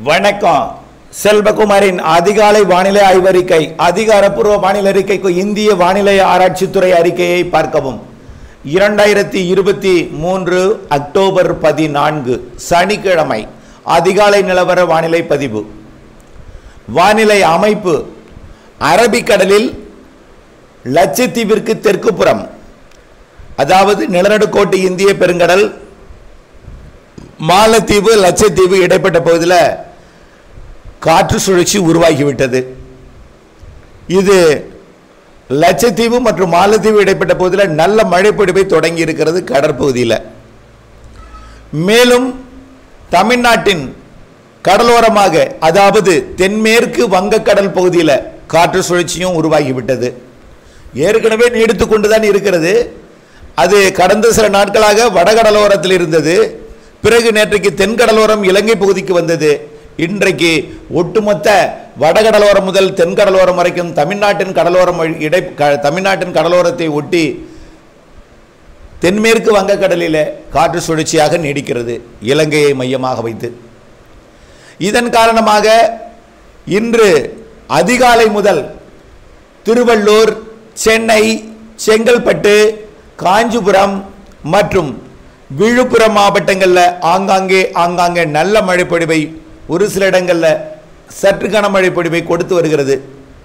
வணக்கம் செல்வகுமாரின் அதிகாலை வானிலை ஆய்வறிக்கை அதிகாரப்பூர்வ வானிலை அறிக்கைக்கு இந்திய வானிலை ஆராய்ச்சித்துறை அறிக்கையை பார்க்கவும் இரண்டாயிரத்தி இருபத்தி மூன்று அக்டோபர் பதினான்கு சனிக்கிழமை அதிகாலை நிலவர வானிலை பதிவு வானிலை அமைப்பு அரபிக்கடலில் லட்சத்தீவிற்கு தெற்குப்புறம் அதாவது நிலநடுக்கோட்டு இந்திய பெருங்கடல் மாலத்தீவு லட்சத்தீவு இடைப்பட்ட பகுதியில் காற்று சுழற்சி உருவாகிவிட்டது இது லட்சத்தீவு மற்றும் மாலத்தீவு இடைப்பட்ட பகுதியில் நல்ல மழைப்பொழிவை தொடங்கி இருக்கிறது கடற்பகுதியில் மேலும் தமிழ்நாட்டின் கடலோரமாக அதாவது தென்மேற்கு வங்கக்கடல் பகுதியில் காற்று சுழற்சியும் உருவாகிவிட்டது ஏற்கனவே நீடித்து கொண்டுதான் இருக்கிறது அது கடந்த சில நாட்களாக வடகடலோரத்தில் இருந்தது பிறகு நேற்றைக்கு தென்கடலோரம் இலங்கை பகுதிக்கு வந்தது இன்றைக்கு ஒட்டுமொத்த வடகடலோரம் முதல் தென்கடலோரம் வரைக்கும் தமிழ்நாட்டின் கடலோரம் வழி- இடை க- தமிழ்நாட்டின் கடலோரத்தை ஒட்டி தென்மேற்கு வங்கக்கடலில் காற்று சுழற்சியாக நீடிக்கிறது இலங்கையை மையமாக வைத்து இதன் காரணமாக இன்று அதிகாலை முதல் திருவள்ளூர் சென்னை செங்கல்பட்டு காஞ்சிபுரம் மற்றும் விழுப்புரம் மாவட்டங்களில் ஆங்காங்கே ஆங்காங்கே நல்ல மழைப்பொழிவை ஒரு சில இடங்களில் சற்று கனமழை பொழிவை கொடுத்து வருகிறது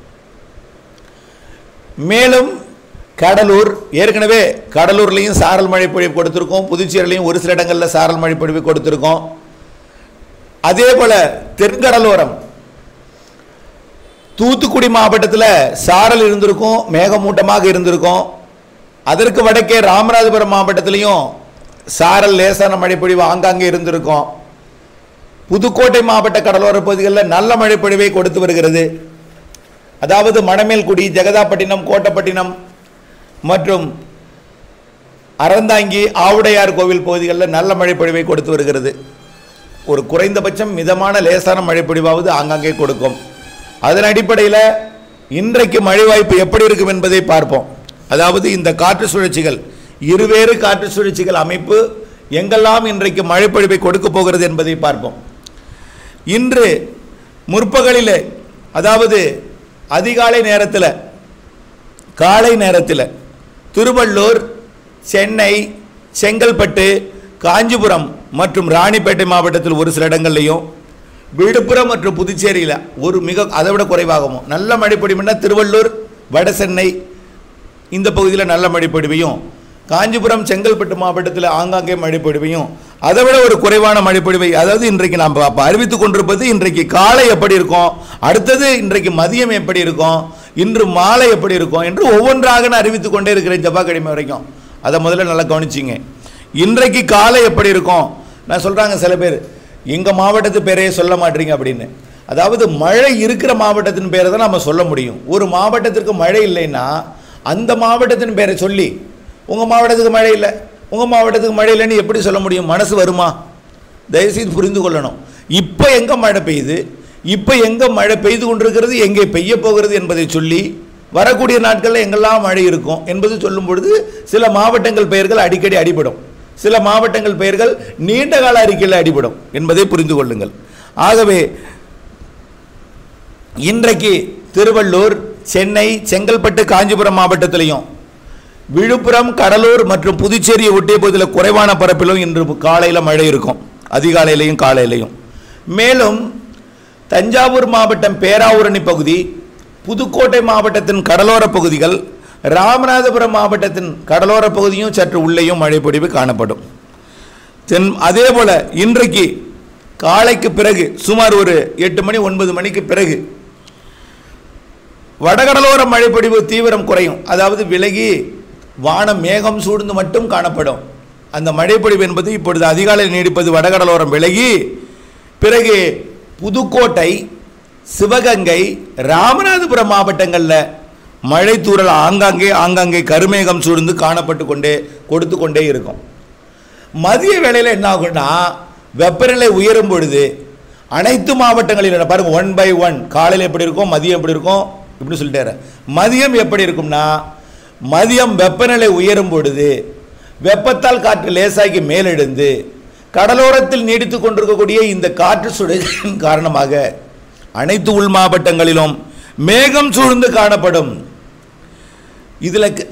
மேலும் கடலூர் ஏற்கனவே கடலூர்லேயும் சாரல் மழை பொழிவு கொடுத்துருக்கோம் புதுச்சேரியிலையும் ஒரு சில இடங்களில் சாரல் மழை பொழிவு கொடுத்துருக்கோம் அதே போல தென்கடலோரம் தூத்துக்குடி மாவட்டத்தில் சாரல் இருந்திருக்கும் மேகமூட்டமாக இருந்திருக்கும் அதற்கு வடக்கே ராமநாதபுரம் மாவட்டத்திலையும் சாரல் லேசான மழைப்பொழிவு ஆங்காங்கே இருந்திருக்கும் புதுக்கோட்டை மாவட்ட கடலோர பகுதிகளில் நல்ல மழைப்பொழிவை கொடுத்து வருகிறது அதாவது மணமேல்குடி ஜெகதாப்பட்டினம் கோட்டப்பட்டினம் மற்றும் அறந்தாங்கி ஆவுடையார் கோவில் பகுதிகளில் நல்ல மழைப்பொழிவை கொடுத்து வருகிறது ஒரு குறைந்தபட்சம் மிதமான லேசான மழைப்பொழிவாவது ஆங்காங்கே கொடுக்கும் அதன் அடிப்படையில் இன்றைக்கு மழை வாய்ப்பு எப்படி இருக்கும் என்பதை பார்ப்போம் அதாவது இந்த காற்று சுழற்சிகள் இருவேறு காற்று சுழற்சிகள் அமைப்பு எங்கெல்லாம் இன்றைக்கு மழைப்பொழிவை கொடுக்க போகிறது என்பதை பார்ப்போம் இன்று முற்பகலில் அதாவது அதிகாலை நேரத்தில் காலை நேரத்தில் திருவள்ளூர் சென்னை செங்கல்பட்டு காஞ்சிபுரம் மற்றும் ராணிப்பேட்டை மாவட்டத்தில் ஒரு சில இடங்கள்லையும் விழுப்புரம் மற்றும் புதுச்சேரியில் ஒரு மிக அதை விட குறைவாகவும் நல்ல மழை பொழிவுன்னா திருவள்ளூர் வட சென்னை இந்த பகுதியில் நல்ல மழை பொழிவையும் காஞ்சிபுரம் செங்கல்பட்டு மாவட்டத்தில் ஆங்காங்கே மழை பொழிவையும் அதை விட ஒரு குறைவான மழை பொழிவை அதாவது இன்றைக்கு நாம் அப்ப அறிவித்துக் கொண்டிருப்பது இன்றைக்கு காலை எப்படி இருக்கும் அடுத்தது இன்றைக்கு மதியம் எப்படி இருக்கும் இன்று மாலை எப்படி இருக்கும் என்று ஒவ்வொன்றாக நான் அறிவித்துக் கொண்டே இருக்கிறேன் செவ்வாய்க்கிழமை வரைக்கும் அதை முதல்ல நல்லா கவனிச்சிங்க இன்றைக்கு காலை எப்படி இருக்கும் நான் சொல்கிறாங்க சில பேர் எங்கள் மாவட்டத்து பேரையே சொல்ல மாட்டீங்க அப்படின்னு அதாவது மழை இருக்கிற மாவட்டத்தின் பேரை தான் நம்ம சொல்ல முடியும் ஒரு மாவட்டத்திற்கு மழை இல்லைன்னா அந்த மாவட்டத்தின் பேரை சொல்லி உங்கள் மாவட்டத்துக்கு மழை இல்லை உங்கள் மாவட்டத்துக்கு மழை இல்லைன்னு எப்படி சொல்ல முடியும் மனசு வருமா தயவுசெய்து புரிந்து கொள்ளணும் இப்போ எங்கே மழை பெய்யுது இப்போ எங்கே மழை பெய்து கொண்டிருக்கிறது எங்கே பெய்ய போகிறது என்பதை சொல்லி வரக்கூடிய நாட்களில் எங்கெல்லாம் மழை இருக்கும் என்பது சொல்லும் பொழுது சில மாவட்டங்கள் பெயர்கள் அடிக்கடி அடிபடும் சில மாவட்டங்கள் பெயர்கள் நீண்ட கால அறிக்கையில் அடிபடும் என்பதை புரிந்து கொள்ளுங்கள் ஆகவே இன்றைக்கு திருவள்ளூர் சென்னை செங்கல்பட்டு காஞ்சிபுரம் மாவட்டத்திலையும் விழுப்புரம் கடலூர் மற்றும் புதுச்சேரியை ஒட்டிய பகுதியில் குறைவான பரப்பிலும் இன்று காலையில் மழை இருக்கும் அதிகாலையிலையும் காலையிலையும் மேலும் தஞ்சாவூர் மாவட்டம் பேராவூரணி பகுதி புதுக்கோட்டை மாவட்டத்தின் கடலோர பகுதிகள் ராமநாதபுரம் மாவட்டத்தின் கடலோர பகுதியும் சற்று உள்ளேயும் மழை பொழிவு காணப்படும் தென் அதே போல இன்றைக்கு காலைக்கு பிறகு சுமார் ஒரு எட்டு மணி ஒன்பது மணிக்கு பிறகு வடகடலோர மழைப்பொழிவு தீவிரம் குறையும் அதாவது விலகி வானம் மேகம் சூழ்ந்து மட்டும் காணப்படும் அந்த மழைப்பொழிவு என்பது இப்பொழுது அதிகாலையில் நீடிப்பது வடகடலோரம் விலகி பிறகு புதுக்கோட்டை சிவகங்கை ராமநாதபுரம் மாவட்டங்களில் மழை தூறல் ஆங்காங்கே ஆங்காங்கே கருமேகம் சூழ்ந்து காணப்பட்டு கொண்டே கொடுத்து கொண்டே இருக்கும் மதிய வேளையில் என்ன ஆகும்னா வெப்பநிலை உயரும் பொழுது அனைத்து மாவட்டங்களிலும் பாருங்க ஒன் பை ஒன் காலையில் எப்படி இருக்கும் மதியம் எப்படி இருக்கும் இப்படி சொல்லிட்டாரு மதியம் எப்படி இருக்கும்னா மதியம் வெப்பநிலை உயரும் பொழுது வெப்பத்தால் காற்று லேசாகி மேலெழுந்து கடலோரத்தில் நீடித்துக் கொண்டிருக்கக்கூடிய இந்த காற்று சுழற்சியின் காரணமாக அனைத்து உள் மாவட்டங்களிலும் மேகம் சூழ்ந்து காணப்படும் இதுல க-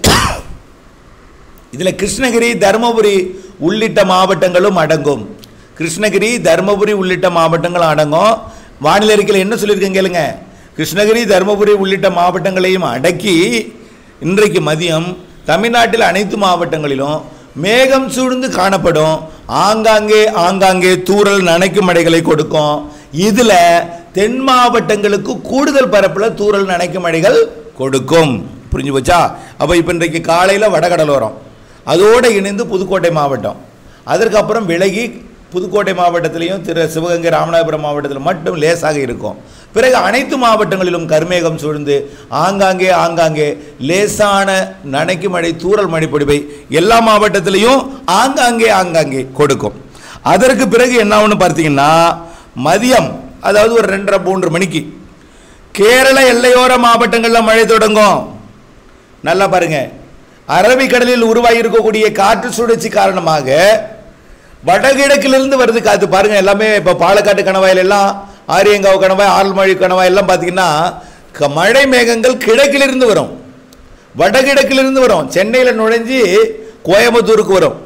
இதுல கிருஷ்ணகிரி தருமபுரி உள்ளிட்ட மாவட்டங்களும் அடங்கும் கிருஷ்ணகிரி தருமபுரி உள்ளிட்ட மாவட்டங்களும் அடங்கும் வானிலை அறிக்கையில் என்ன சொல்லியிருக்கேன் கேளுங்க கிருஷ்ணகிரி தருமபுரி உள்ளிட்ட மாவட்டங்களையும் அடக்கி இன்றைக்கு மதியம் தமிழ்நாட்டில் அனைத்து மாவட்டங்களிலும் மேகம் சூழ்ந்து காணப்படும் ஆங்காங்கே ஆங்காங்கே தூறல் நனைக்கும் மழைகளை கொடுக்கும் இதுல தென் மாவட்டங்களுக்கு கூடுதல் பரப்புல தூறல் நனைக்கும் மழைகள் கொடுக்கும் புரிஞ்சு போச்சா அப்போ இப்போ இன்றைக்கு காலையில் வடகடலோரம் அதோடு இணைந்து புதுக்கோட்டை மாவட்டம் அதற்கப்புறம் விலகி புதுக்கோட்டை மாவட்டத்திலையும் திரு சிவகங்கை ராமநாதபுரம் மாவட்டத்தில் மட்டும் லேசாக இருக்கும் பிறகு அனைத்து மாவட்டங்களிலும் கருமேகம் சூழ்ந்து ஆங்காங்கே ஆங்காங்கே லேசான நனைக்கு மழை தூறல் மழை பொழிவை எல்லா மாவட்டத்திலையும் ஆங்காங்கே ஆங்காங்கே கொடுக்கும் அதற்கு பிறகு என்ன ஒன்று பார்த்தீங்கன்னா மதியம் அதாவது ஒரு ரெண்டரை மூன்று மணிக்கு கேரள எல்லையோர மாவட்டங்களில் மழை தொடங்கும் நல்லா பாருங்க அரபிக்கடலில் உருவாகி இருக்கக்கூடிய காற்று சுழற்சி காரணமாக வடகிழக்கிலிருந்து வருது காத்து பாருங்க எல்லாமே இப்போ பாலக்காட்டு கணவாயில் எல்லாம் ஆரியங்காவு கணவாய் ஆழ்மொழி கணவாய் எல்லாம் பார்த்தீங்கன்னா க- மழை மேகங்கள் கிழக்கிலிருந்து வரும் வடகிழக்கிலிருந்து வரும் சென்னையில் நுழைஞ்சு கோயம்புத்தூருக்கு வரும்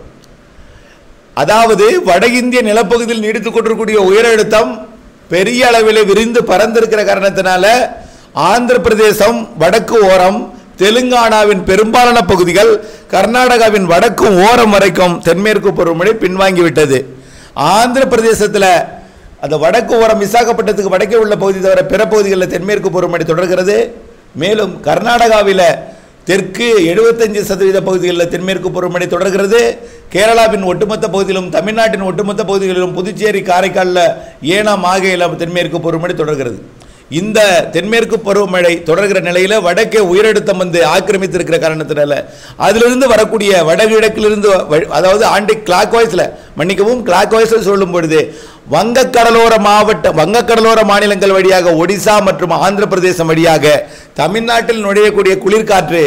அதாவது வட இந்திய நிலப்பகுதியில் நீடித்துக் கொண்டிருக்கக்கூடிய உயரழுத்தம் பெரிய அளவில் விரிந்து பறந்திருக்கிற காரணத்தினால ஆந்திர பிரதேசம் வடக்கு ஓரம் தெலுங்கானாவின் பெரும்பாலான பகுதிகள் கர்நாடகாவின் வடக்கு ஓரம் வரைக்கும் தென்மேற்கு பருவமழை பின்வாங்கிவிட்டது ஆந்திர பிரதேசத்தில் அந்த வடக்கு ஓரம் விசாகப்பட்டினத்துக்கு வடக்கே உள்ள பகுதி தவிர பிற பகுதிகளில் தென்மேற்கு பருவமழை தொடர்கிறது மேலும் கர்நாடகாவில் தெற்கு 75% சதவீத பகுதிகளில் தென்மேற்கு பருவமழை தொடர்கிறது கேரளாவின் ஒட்டுமொத்த பகுதியிலும் தமிழ்நாட்டின் ஒட்டுமொத்த பகுதிகளிலும் புதுச்சேரி காரைக்காலில் ஏனாம் ஆகையில் தென்மேற்கு பருவமழை தொடர்கிறது இந்த தென்மேற்கு பருவமழை தொடர்கிற நிலையில் வடக்கே உயரழுத்தம் வந்து ஆக்கிரமித்திருக்கிற காரணத்தினால அதிலிருந்து வரக்கூடிய வடகிழக்கிலிருந்து வ- அதாவது ஆண்டி கிளாக் வாய்ஸில் மன்னிக்கவும் கிளாக் வாய்ஸில் சொல்லும் பொழுது வங்கக்கடலோர மாவட்ட வங்கக்கடலோர மாநிலங்கள் வழியாக ஒடிசா மற்றும் ஆந்திர பிரதேசம் வழியாக தமிழ்நாட்டில் நுழையக்கூடிய குளிர்காற்று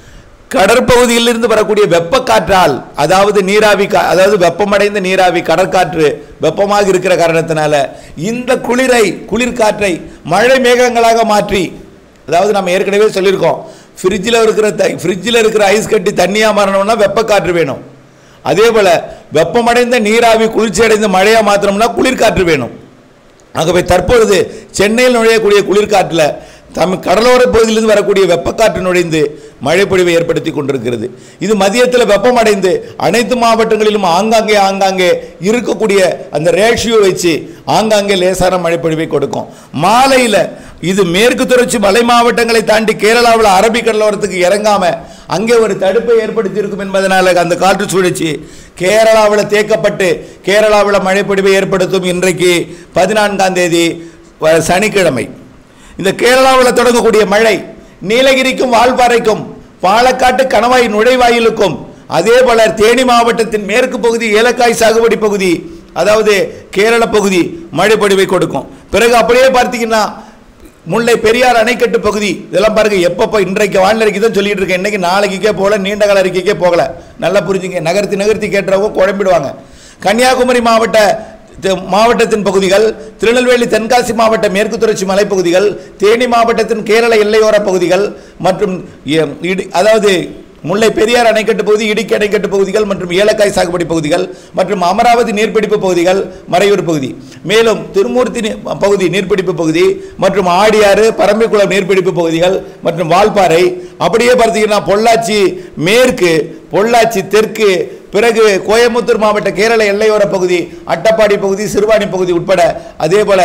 கடற்பகுதியிலிருந்து வரக்கூடிய வெப்பக்காற்றால் அதாவது நீராவி கா- அதாவது வெப்பமடைந்த நீராவி கடற்காற்று வெப்பமாக இருக்கிற காரணத்தினால இந்த குளிரை குளிர்காற்றை மழை மேகங்களாக மாற்றி அதாவது நம்ம ஏற்கனவே சொல்லியிருக்கோம் ஃப்ரிட்ஜில் இருக்கிற த ஃப்ரிட்ஜில் இருக்கிற ஐஸ் கட்டி தண்ணியாக மாறணும்னா வெப்பக்காற்று வேணும் அதே போல் வெப்பமடைந்த நீராவி குளிர்ச்சி அடைந்த மழையாக மாற்றணும்னா குளிர்காற்று வேணும் ஆகவே தற்பொழுது சென்னையில் நுழையக்கூடிய குளிர்காற்றில் தம் கடலோர பகுதியிலிருந்து வரக்கூடிய வெப்பக்காற்று நுழைந்து மழைப்பொழிவை ஏற்படுத்தி கொண்டிருக்கிறது இது மதியத்தில் வெப்பமடைந்து அனைத்து மாவட்டங்களிலும் ஆங்காங்கே ஆங்காங்கே இருக்கக்கூடிய அந்த ரேஷியோ வச்சு ஆங்காங்கே லேசான மழைப்பொழிவை கொடுக்கும் மாலையில் இது மேற்கு தொடர்ச்சி மலை மாவட்டங்களை தாண்டி கேரளாவில் அரபிக்கடலோரத்துக்கு இறங்காம அங்கே ஒரு தடுப்பை ஏற்படுத்தி இருக்கும் என்பதனால அந்த காற்று சுழற்சி கேரளாவில் தேக்கப்பட்டு கேரளாவில் மழைப்பொழிவை ஏற்படுத்தும் இன்றைக்கு பதினான்காம் தேதி வ- சனிக்கிழமை இந்த கேரளாவில் தொடங்கக்கூடிய மழை நீலகிரிக்கும் வால்பாறைக்கும் பாலக்காட்டு கணவாய் நுழைவாயிலுக்கும் அதே போல தேனி மாவட்டத்தின் மேற்கு பகுதி ஏலக்காய் சாகுபடி பகுதி அதாவது கேரள பகுதி மழைப்பொழிவை கொடுக்கும் பிறகு அப்படியே பார்த்தீங்கன்னா முல்லை பெரியார் அணைக்கட்டு பகுதி இதெல்லாம் பாருங்க எப்பப்போ இன்றைக்கு வானிலை அறிக்கை தான் சொல்லிட்டு இருக்கேன் இன்னைக்கு நாளைக்கே போகல நீண்ட கால அறிக்கைக்கே போகல நல்லா புரிஞ்சுங்க நகர்த்தி நகர்த்தி கேட்டுறவங்க குழம்பிடுவாங்க கன்னியாகுமரி மாவட்ட தி- மாவட்டத்தின் பகுதிகள் திருநெல்வேலி தென்காசி மாவட்ட மேற்கு தொடர்ச்சி மலைப்பகுதிகள் தேனி மாவட்டத்தின் கேரள எல்லையோர பகுதிகள் மற்றும் எ- இடி- அதாவது முல்லை பெரியார் அணைக்கட்டு பகுதி இடுக்கி அணைக்கட்டு பகுதிகள் மற்றும் ஏலக்காய் சாகுபடி பகுதிகள் மற்றும் அமராவதி நீர்பிடிப்பு பகுதிகள் மறையூர் பகுதி மேலும் திருமூர்த்தி நீ- பகுதி நீர்பிடிப்பு பகுதி மற்றும் ஆடியாறு பரம்பிக்குளம் நீர்பிடிப்பு பகுதிகள் மற்றும் வால்பாறை அப்படியே பார்த்தீங்கன்னா பொள்ளாச்சி மேற்கு பொள்ளாச்சி தெற்கு பிறகு கோயம்புத்தூர் மாவட்ட கேரள எல்லையோர பகுதி அட்டப்பாடி பகுதி சிறுவாணி பகுதி உட்பட அதே போல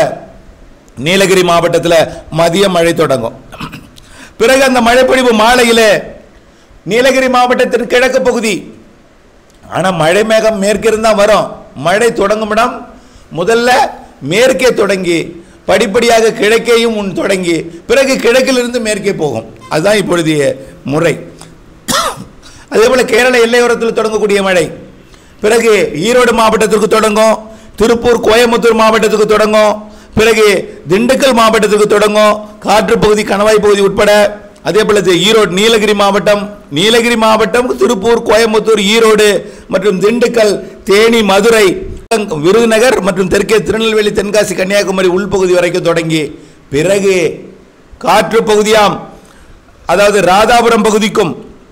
நீலகிரி மாவட்டத்தில் மதிய மழை தொடங்கும் பிறகு அந்த மழைப்பொழிவு மாலையிலே நீலகிரி மாவட்டத்தின் கிழக்கு பகுதி ஆனால் மழை மேகம் மேற்கிருந்து தான் வரும் மழை தொடங்கும் இடம் முதல்ல மேற்கே தொடங்கி படிப்படியாக கிழக்கேயும் முன் தொடங்கி பிறகு கிழக்கிலிருந்து மேற்கே போகும் அதுதான் இப்பொழுதைய முறை அதே போல கேரள எல்லையோரத்தில் தொடங்கக்கூடிய மழை பிறகு ஈரோடு மாவட்டத்திற்கு தொடங்கும் திருப்பூர் கோயம்புத்தூர் மாவட்டத்துக்கு தொடங்கும் பிறகு திண்டுக்கல் மாவட்டத்துக்கு தொடங்கும் காற்று பகுதி கணவாய் பகுதி உட்பட அதே போல இது ஈரோடு நீலகிரி மாவட்டம் நீலகிரி மாவட்டம் திருப்பூர் கோயம்புத்தூர் ஈரோடு மற்றும் திண்டுக்கல் தேனி மதுரை விருதுநகர் மற்றும் தெற்கே திருநெல்வேலி தென்காசி கன்னியாகுமரி உள்பகுதி வரைக்கும் தொடங்கி பிறகு காற்று பகுதியாம் அதாவது ராதாபுரம் பகுதிக்கும்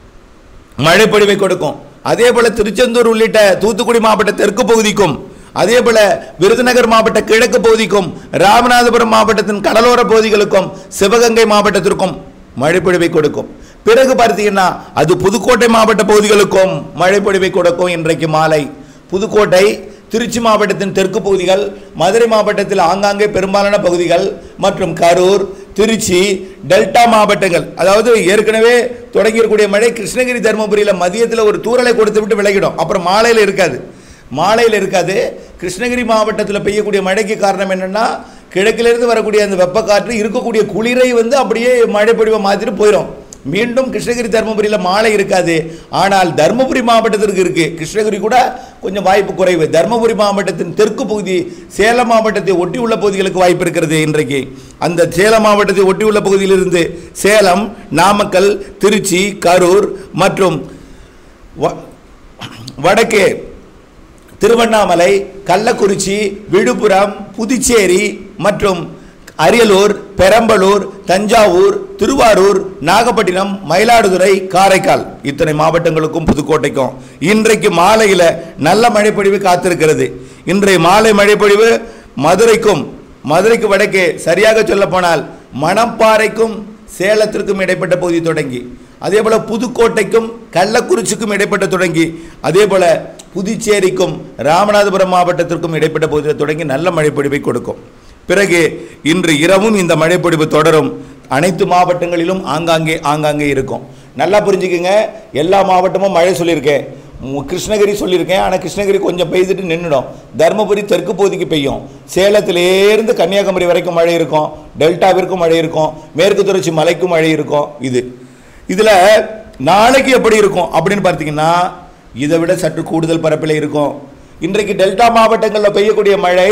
மழை பொழிவை கொடுக்கும் அதே போல திருச்செந்தூர் உள்ளிட்ட தூத்துக்குடி மாவட்ட தெற்கு பகுதிக்கும் அதே போல விருதுநகர் மாவட்ட கிழக்கு பகுதிக்கும் ராமநாதபுரம் மாவட்டத்தின் கடலோர பகுதிகளுக்கும் சிவகங்கை மாவட்டத்திற்கும் மழை பொழிவை கொடுக்கும் பிறகு பார்த்தீங்கன்னா அது புதுக்கோட்டை மாவட்ட பகுதிகளுக்கும் மழை பொழிவை கொடுக்கும் இன்றைக்கு மாலை புதுக்கோட்டை திருச்சி மாவட்டத்தின் தெற்கு பகுதிகள் மதுரை மாவட்டத்தில் ஆங்காங்கே பெரும்பாலான பகுதிகள் மற்றும் கரூர் திருச்சி டெல்டா மாவட்டங்கள் அதாவது ஏற்கனவே தொடங்கியிருக்கக்கூடிய மழை கிருஷ்ணகிரி தருமபுரியில் மதியத்தில் ஒரு தூறலை கொடுத்து விட்டு விலகிடும் அப்புறம் மாலையில் இருக்காது மாலையில் இருக்காது கிருஷ்ணகிரி மாவட்டத்தில் பெய்யக்கூடிய மழைக்கு காரணம் என்னன்னா கிழக்கிலிருந்து வரக்கூடிய அந்த வெப்பக்காற்று இருக்கக்கூடிய குளிரை வந்து அப்படியே மழை பொழிவை மாற்றிட்டு போயிடும் மீண்டும் கிருஷ்ணகிரி தருமபுரியில் மாலை இருக்காது ஆனால் தருமபுரி மாவட்டத்திற்கு இருக்கு கிருஷ்ணகிரி கூட கொஞ்சம் வாய்ப்பு குறைவு தருமபுரி மாவட்டத்தின் தெற்கு பகுதி சேலம் மாவட்டத்தை ஒட்டி உள்ள பகுதிகளுக்கு வாய்ப்பு இருக்கிறது இன்றைக்கு அந்த சேலம் மாவட்டத்தை ஒட்டி உள்ள பகுதியிலிருந்து சேலம் நாமக்கல் திருச்சி கரூர் மற்றும் வ- வடக்கே திருவண்ணாமலை கள்ளக்குறிச்சி விழுப்புரம் புதுச்சேரி மற்றும் அரியலூர் பெரம்பலூர் தஞ்சாவூர் திருவாரூர் நாகப்பட்டினம் மயிலாடுதுறை காரைக்கால் இத்தனை மாவட்டங்களுக்கும் புதுக்கோட்டைக்கும் இன்றைக்கு மாலையில் நல்ல மழைப்பொழிவு காத்திருக்கிறது இன்றைய மாலை மழைப்பொழிவு மதுரைக்கும் மதுரைக்கு வடக்கே சரியாக சொல்லப்போனால் மணப்பாறைக்கும் சேலத்திற்கும் இடைப்பட்ட பகுதி தொடங்கி அதே போல புதுக்கோட்டைக்கும் கள்ளக்குறிச்சிக்கும் இடைப்பட்ட தொடங்கி அதே போல புதுச்சேரிக்கும் ராமநாதபுரம் மாவட்டத்திற்கும் இடைப்பட்ட பகுதியில் தொடங்கி நல்ல மழைப்பொழிவை கொடுக்கும் பிறகு இன்று இரவும் இந்த மழைப்பொழிவு தொடரும் அனைத்து மாவட்டங்களிலும் ஆங்காங்கே ஆங்காங்கே இருக்கும் நல்லா புரிஞ்சுக்குங்க எல்லா மாவட்டமும் மழை சொல்லியிருக்கேன் மு- கிருஷ்ணகிரி சொல்லியிருக்கேன் ஆனால் கிருஷ்ணகிரி கொஞ்சம் பெய்துட்டு நின்றுடும் தருமபுரி தெற்கு பகுதிக்கு பெய்யும் சேலத்திலேருந்து கன்னியாகுமரி வரைக்கும் மழை இருக்கும் டெல்டாவிற்கும் மழை இருக்கும் மேற்கு தொடர்ச்சி மலைக்கும் மழை இருக்கும் இது இதில் நாளைக்கு எப்படி இருக்கும் அப்படின்னு பார்த்தீங்கன்னா இதை விட சற்று கூடுதல் பரப்பில் இருக்கும் இன்றைக்கு டெல்டா மாவட்டங்களில் பெய்யக்கூடிய மழை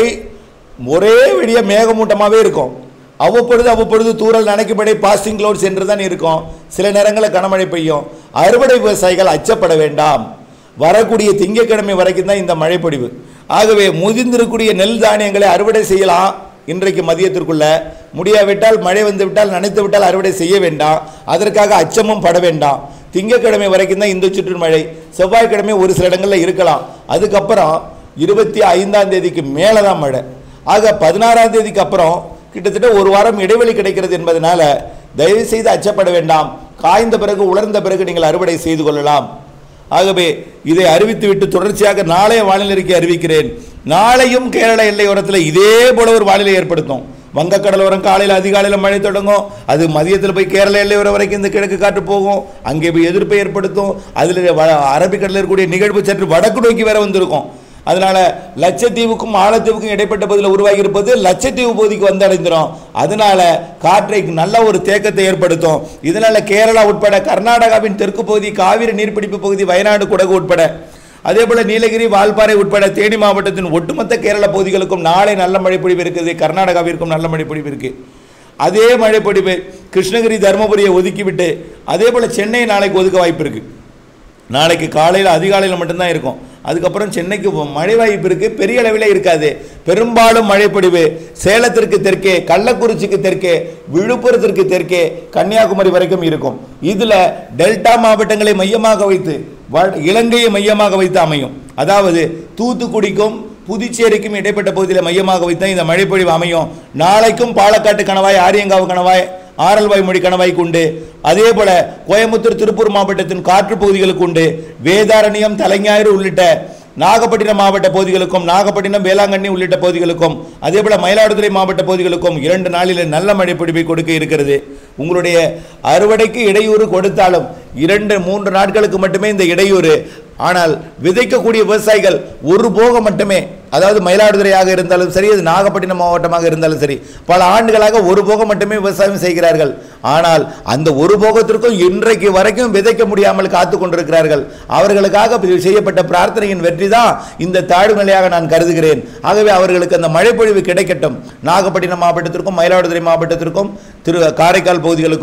ஒரே வெளிய மேகமூட்டமாகவே இருக்கும் அவ்வப்பொழுது அவ்வப்பொழுது தூறல் நனைக்கும்படி பாசிங் clouds என்று தான் இருக்கும் சில நேரங்களில் கனமழை பெய்யும் அறுவடை விவசாயிகள் அச்சப்பட வேண்டாம் வரக்கூடிய திங்கட்கிழமை வரைக்கும் தான் இந்த மழைப்பொழிவு ஆகவே முதிர்ந்திருக்கக்கூடிய நெல் தானியங்களை அறுவடை செய்யலாம் இன்றைக்கு மதியத்திற்குள்ள முடியாவிட்டால் மழை வந்து விட்டால் நனைத்து விட்டால் அறுவடை செய்ய வேண்டாம் அதற்காக அச்சமும் பட வேண்டாம் திங்கட்கிழமை வரைக்கும் தான் இந்த சுற்று மழை செவ்வாய்க்கிழமை ஒரு சில இடங்களில் இருக்கலாம் அதுக்கப்புறம் இருபத்தி ஐந்தாம் தேதிக்கு மேலே தான் மழை ஆக பதினாறாம் தேதிக்கு அப்புறம் கிட்டத்தட்ட ஒரு வாரம் இடைவெளி கிடைக்கிறது என்பதனால தயவு செய்து அச்சப்பட வேண்டாம் காய்ந்த பிறகு உலர்ந்த பிறகு நீங்கள் அறுவடை செய்து கொள்ளலாம் ஆகவே இதை அறிவித்துவிட்டு தொடர்ச்சியாக நாளைய வானிலை அறிக்கை அறிவிக்கிறேன் நாளையும் கேரள எல்லையோரத்தில் இதே போல ஒரு வானிலை ஏற்படுத்தும் வங்கக்கடலோரம் காலையில் அதிகாலையில் மழை தொடங்கும் அது மதியத்தில் போய் கேரள எல்லையோரம் வரைக்கும் இந்த கிழக்கு காற்று போகும் அங்கே போய் எதிர்ப்பை ஏற்படுத்தும் அதில் அரபிக்கடலில் இருக்கக்கூடிய நிகழ்வு சற்று வடக்கு நோக்கி வேற வந்திருக்கும் அதனால லட்சத்தீவுக்கும் மாலத்தீவுக்கும் இடைப்பட்ட பகுதியில் உருவாகி இருப்பது லட்சத்தீவு பகுதிக்கு வந்தடைந்துரும் அதனால காற்றை நல்ல ஒரு தேக்கத்தை ஏற்படுத்தும் இதனால கேரளா உட்பட கர்நாடகாவின் தெற்கு பகுதி காவிரி நீர்பிடிப்பு பகுதி வயநாடு குடகு உட்பட அதே போல நீலகிரி வால்பாறை உட்பட தேனி மாவட்டத்தின் ஒட்டுமொத்த கேரள பகுதிகளுக்கும் நாளை நல்ல மழைப்பொழிவு இருக்குது கர்நாடகாவிற்கும் நல்ல மழைப்பொழிவு இருக்கு அதே மழைப்பொழிவு கிருஷ்ணகிரி தருமபுரியை ஒதுக்கிவிட்டு அதே போல சென்னை நாளைக்கு ஒதுக்க வாய்ப்பு இருக்கு நாளைக்கு காலையில் அதிகாலையில் மட்டும்தான் இருக்கும் அதுக்கப்புறம் சென்னைக்கு மழை வாய்ப்பு இருக்கு பெரிய அளவில் இருக்காது பெரும்பாலும் மழைப்பொழிவு சேலத்திற்கு தெற்கே கள்ளக்குறிச்சிக்கு தெற்கே விழுப்புரத்திற்கு தெற்கே கன்னியாகுமரி வரைக்கும் இருக்கும் இதுல டெல்டா மாவட்டங்களை மையமாக வைத்து வ- இலங்கையை மையமாக வைத்து அமையும் அதாவது தூத்துக்குடிக்கும் புதுச்சேரிக்கும் இடைப்பட்ட பகுதியில் மையமாக வைத்து இந்த மழைப்பொழிவு அமையும் நாளைக்கும் பாலக்காட்டு கணவாய் ஆரியங்காவு கணவாய் ஆரல்வாய் மொழி கணவாய்க்கு உண்டு அதே போல கோயம்புத்தூர் திருப்பூர் மாவட்டத்தின் காற்று பகுதிகளுக்கு உண்டு வேதாரண்யம் தலைஞாயிறு உள்ளிட்ட நாகப்பட்டினம் மாவட்ட பகுதிகளுக்கும் நாகப்பட்டினம் வேளாங்கண்ணி உள்ளிட்ட பகுதிகளுக்கும் அதே போல மயிலாடுதுறை மாவட்ட பகுதிகளுக்கும் இரண்டு நாளில் நல்ல மழை பொழிவை கொடுக்க இருக்கிறது உங்களுடைய அறுவடைக்கு இடையூறு கொடுத்தாலும் இரண்டு மூன்று நாட்களுக்கு மட்டுமே இந்த இடையூறு ஆனால் விதைக்கக்கூடிய விவசாயிகள் ஒரு போகம் மட்டுமே அதாவது மயிலாடுதுறையாக இருந்தாலும் சரி அது நாகப்பட்டினம் மாவட்டமாக இருந்தாலும் சரி பல ஆண்டுகளாக ஒரு போகம் மட்டுமே விவசாயம் செய்கிறார்கள் ஆனால் அந்த ஒரு போகத்திற்கும் இன்றைக்கு வரைக்கும் விதைக்க முடியாமல் காத்து கொண்டிருக்கிறார்கள் அவர்களுக்காக செய்யப்பட்ட பிரார்த்தனையின் வெற்றி தான் இந்த தாழ்வு நிலையாக நான் கருதுகிறேன் ஆகவே அவர்களுக்கு அந்த மழைப்பொழிவு கிடைக்கட்டும் நாகப்பட்டினம் மாவட்டத்திற்கும் மயிலாடுதுறை மாவட்டத்திற்கும் திரு காரைக்கால் பகுதிகளுக்கும்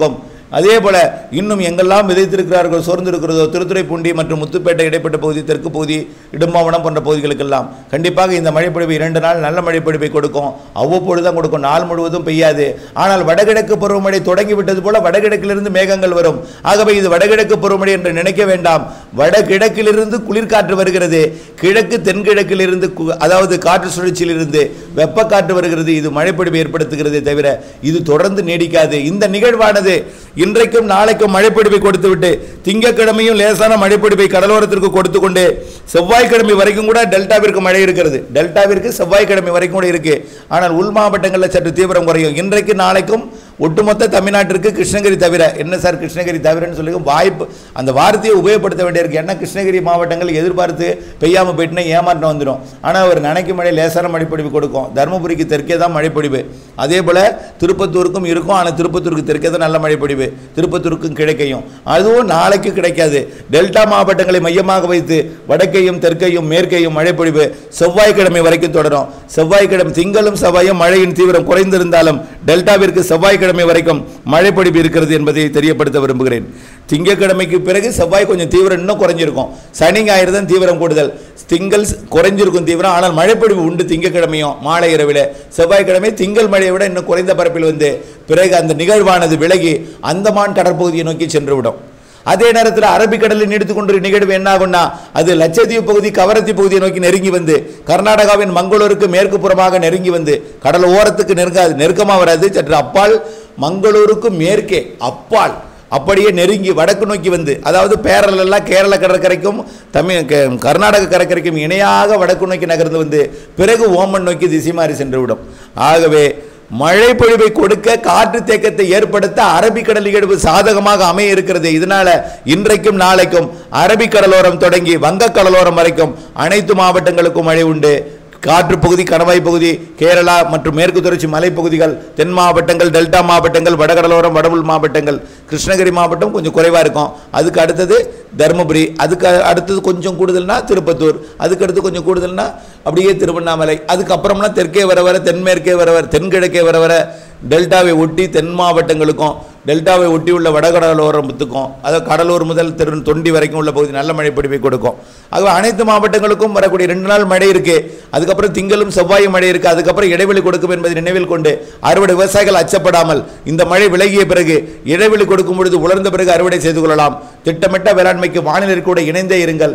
அதே போல இன்னும் எங்கெல்லாம் விதைத்திருக்கிறார்கள் சோர்ந்திருக்கிறதோ திருத்துறைப்பூண்டி மற்றும் முத்துப்பேட்டை இடைப்பட்ட பகுதி தெற்கு பகுதி இடும்பாவனம் போன்ற பகுதிகளுக்கெல்லாம் கண்டிப்பாக இந்த மழைப்பொழிவு இரண்டு நாள் நல்ல மழைப்பொழிவை கொடுக்கும் அவ்வப்பொழுது தான் கொடுக்கும் நாள் முழுவதும் பெய்யாது ஆனால் வடகிழக்கு பருவமழை தொடங்கி விட்டது போல வடகிழக்கிலிருந்து மேகங்கள் வரும் ஆகவே இது வடகிழக்கு பருவமழை என்று நினைக்க வேண்டாம் வடகிழக்கிலிருந்து குளிர்காற்று வருகிறது கிழக்கு தென்கிழக்கிலிருந்து கு- அதாவது காற்று சுழற்சியிலிருந்து வெப்ப காற்று வருகிறது இது மழைப்பொழிவை ஏற்படுத்துகிறதே தவிர இது தொடர்ந்து நீடிக்காது இந்த நிகழ்வானது இன்றைக்கும் நாளைக்கும் மழைப்பொழிவை கொடுத்துவிட்டு திங்கட்கிழமையும் லேசான மழைப்பொழிவை கடலோரத்திற்கு கொடுத்து கொண்டு செவ்வாய்க்கிழமை வரைக்கும் கூட டெல்டாவிற்கு மழை இருக்கிறது டெல்டாவிற்கு செவ்வாய்க்கிழமை வரைக்கும் கூட இருக்கு ஆனால் உள் மாவட்டங்களில் சற்று தீவிரம் குறையும் இன்றைக்கு நாளைக்கும் ஒட்டுமொத்த தமிழ்நாட்டிற்கு கிருஷ்ணகிரி தவிர என்ன சார் கிருஷ்ணகிரி தவிரன்னு சொல்லி வாய்ப்பு அந்த வார்த்தையை உபயோகப்படுத்த வேண்டியிருக்கு என்ன கிருஷ்ணகிரி மாவட்டங்கள் எதிர்பார்த்து பெய்யாமல் போயிட்டுனா ஏமாற்றம் வந்துடும் ஆனால் ஒரு நனைக்கும் மழை லேசான மழைப்பொழிவு கொடுக்கும் தருமபுரிக்கு தெற்கே தான் மழைப்பொழிவு அதே போல் திருப்பத்தூருக்கும் இருக்கும் ஆனால் திருப்பத்தூருக்கு தெற்கே தான் நல்ல மழைப்பொழிவு திருப்பத்தூருக்கும் கிடைக்கையும் அதுவும் நாளைக்கு கிடைக்காது டெல்டா மாவட்டங்களை மையமாக வைத்து வடக்கையும் தெற்கையும் மேற்கையும் மழைப்பொழிவு செவ்வாய்க்கிழமை வரைக்கும் தொடரும் செவ்வாய்க்கிழமை திங்களும் செவ்வாயும் மழையின் தீவிரம் குறைந்திருந்தாலும் டெல்டாவிற்கு செவ்வாய்க்கிழமை வரைக்கும் மழைப்பொழிவு இருக்கிறது என்பதை தெரியப்படுத்த விரும்புகிறேன் திங்கட்கிழமைக்கு பிறகு செவ்வாய் கொஞ்சம் தீவிரம் இன்னும் குறைஞ்சிருக்கும் சனி ஞாயிறு தான் தீவிரம் கூடுதல் திங்கள் குறைஞ்சிருக்கும் தீவிரம் ஆனால் மழைப்பொழிவு உண்டு திங்கட்கிழமையும் மாலை இரவில் செவ்வாய்க்கிழமை திங்கள் மழையை விட இன்னும் குறைந்த பரப்பில் வந்து பிறகு அந்த நிகழ்வானது விலகி அந்தமான் கடற்பகுதியை நோக்கி சென்றுவிடும் அதே நேரத்தில் அரபிக்கடலில் நீடித்து கொண்டிருக்கிற நிகழ்வு என்ன ஆகும்னா அது லட்சத்தீவு பகுதி கவரத்தி பகுதியை நோக்கி நெருங்கி வந்து கர்நாடகாவின் மங்களூருக்கு மேற்கு புறமாக நெருங்கி வந்து கடல் ஓரத்துக்கு நெருங்காது நெருக்கமாக வராது சற்று அப்பால் மங்களூருக்கு மேற்கே அப்பால் அப்படியே நெருங்கி வடக்கு நோக்கி வந்து அதாவது பேரலெல்லாம் கேரள கடற்கரைக்கும் தமிழ் க- கர்நாடக கடற்கரைக்கும் இணையாக வடக்கு நோக்கி நகர்ந்து வந்து பிறகு ஓமன் நோக்கி திசை மாறி சென்றுவிடும் ஆகவே மழை பொழிவை கொடுக்க காற்று தேக்கத்தை ஏற்படுத்த அரபிக்கடல் நிகழ்வு சாதகமாக அமைய இருக்கிறது இதனால இன்றைக்கும் நாளைக்கும் அரபிக்கடலோரம் தொடங்கி வங்கக்கடலோரம் வரைக்கும் அனைத்து மாவட்டங்களுக்கும் மழை உண்டு காற்று பகுதி கணவாய் பகுதி கேரளா மற்றும் மேற்கு தொடர்ச்சி மலைப்பகுதிகள் தென் மாவட்டங்கள் டெல்டா மாவட்டங்கள் வடகடலோரம் வடபுல் மாவட்டங்கள் கிருஷ்ணகிரி மாவட்டம் கொஞ்சம் குறைவாக இருக்கும் அதுக்கு அடுத்தது தருமபுரி அதுக்கு அடுத்தது கொஞ்சம் கூடுதல்னா திருப்பத்தூர் அதுக்கு அடுத்து கொஞ்சம் கூடுதல்னா அப்படியே திருவண்ணாமலை அதுக்கப்புறம்னா தெற்கே வர வர தென்மேற்கே வர வர தென்கிழக்கே வர வர டெல்டாவை ஒட்டி தென் மாவட்டங்களுக்கும் டெல்டாவை ஒட்டி உள்ள வடகடலோரத்துக்கும் அதாவது கடலூர் முதல் திரு தொண்டி வரைக்கும் உள்ள பகுதி நல்ல மழை பொழிவை கொடுக்கும் ஆகவே அனைத்து மாவட்டங்களுக்கும் வரக்கூடிய ரெண்டு நாள் மழை இருக்கு அதுக்கப்புறம் திங்களும் செவ்வாயும் மழை இருக்கு அதுக்கப்புறம் இடைவெளி கொடுக்கும் என்பதை நினைவில் கொண்டு அறுவடை விவசாயிகள் அச்சப்படாமல் இந்த மழை விலகிய பிறகு இடைவெளி கொடுக்கும் பொழுது உலர்ந்த பிறகு அறுவடை செய்து கொள்ளலாம் திட்டமிட்ட வேளாண்மைக்கு வானிலை கூட இணைந்தே இருங்கள்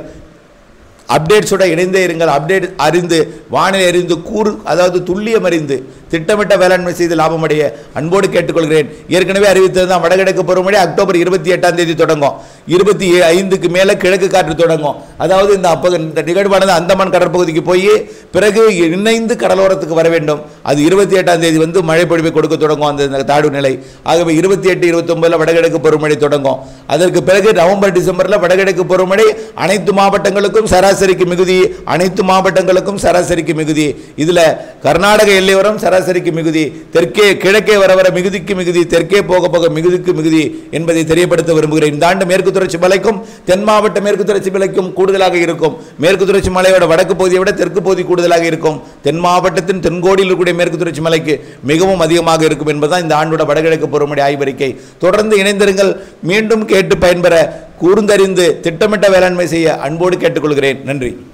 அப்டேட்ஸோட இணைந்தே இருங்கள் அப்டேட் அறிந்து வானிலை அறிந்து கூறு அதாவது துல்லியம் அறிந்து திட்டமிட்ட வேளாண்மை செய்து லாபமடைய அன்போடு கேட்டுக்கொள்கிறேன் ஏற்கனவே அறிவித்தது தான் வடகிழக்கு பருவமழை அக்டோபர் இருபத்தி எட்டாம் தேதி தொடங்கும் இருபத்தி ஐந்துக்கு மேலே கிழக்கு காற்று தொடங்கும் அதாவது இந்த அப்போது இந்த நிகழ்வானது அந்தமான் கடற்பகுதிக்கு போய் பிறகு இணைந்து கடலோரத்துக்கு வர வேண்டும் அது இருபத்தி எட்டாம் தேதி வந்து மழை பொழிவை கொடுக்க தொடங்கும் அந்த இந்த தாழ்வு நிலை ஆகவே இருபத்தி எட்டு இருபத்தொன்பதுல வடகிழக்கு பருவமழை தொடங்கும் அதற்கு பிறகு நவம்பர் டிசம்பர்ல வடகிழக்கு பருவமழை அனைத்து மாவட்டங்களுக்கும் சராசரிக்கு மிகுதி அனைத்து மாவட்டங்களுக்கும் சராசரிக்கு மிகுதி இதுல கர்நாடக எல்லையோரம் சராசரிக்கு மிகுதி தெற்கே கிழக்கே வர வர மிகுதிக்கு மிகுதி தெற்கே போக போக மிகுதிக்கு மிகுதி என்பதை தெரியப்படுத்த விரும்புகிறேன் இந்த ஆண்டு மேற்கு தொடர்ச்சி மலைக்கும் தென் மாவட்ட மேற்கு தொடர்ச்சி மலைக்கும் கூடுதலாக இருக்கும் மேற்கு தொடர்ச்சி மலையோட வடக்கு பகுதியை விட தெற்கு பகுதி கூடுதலாக இருக்கும் தென் மாவட்டத்தின் தென்கோடியில் இருக்கக்கூடிய மேற்கு தொடர்ச்சி மலைக்கு மிகவும் அதிகமாக இருக்கும் என்பதுதான் இந்த ஆண்டோட வடகிழக்கு பருவமழை ஆய்வறிக்கை தொடர்ந்து இணைந்திருங்கள் மீண்டும் கேட்டு பயன்பெற கூர்ந்தறிந்து திட்டமிட்ட வேளாண்மை செய்ய அன்போடு கேட்டுக்கொள்கிறேன் நன்றி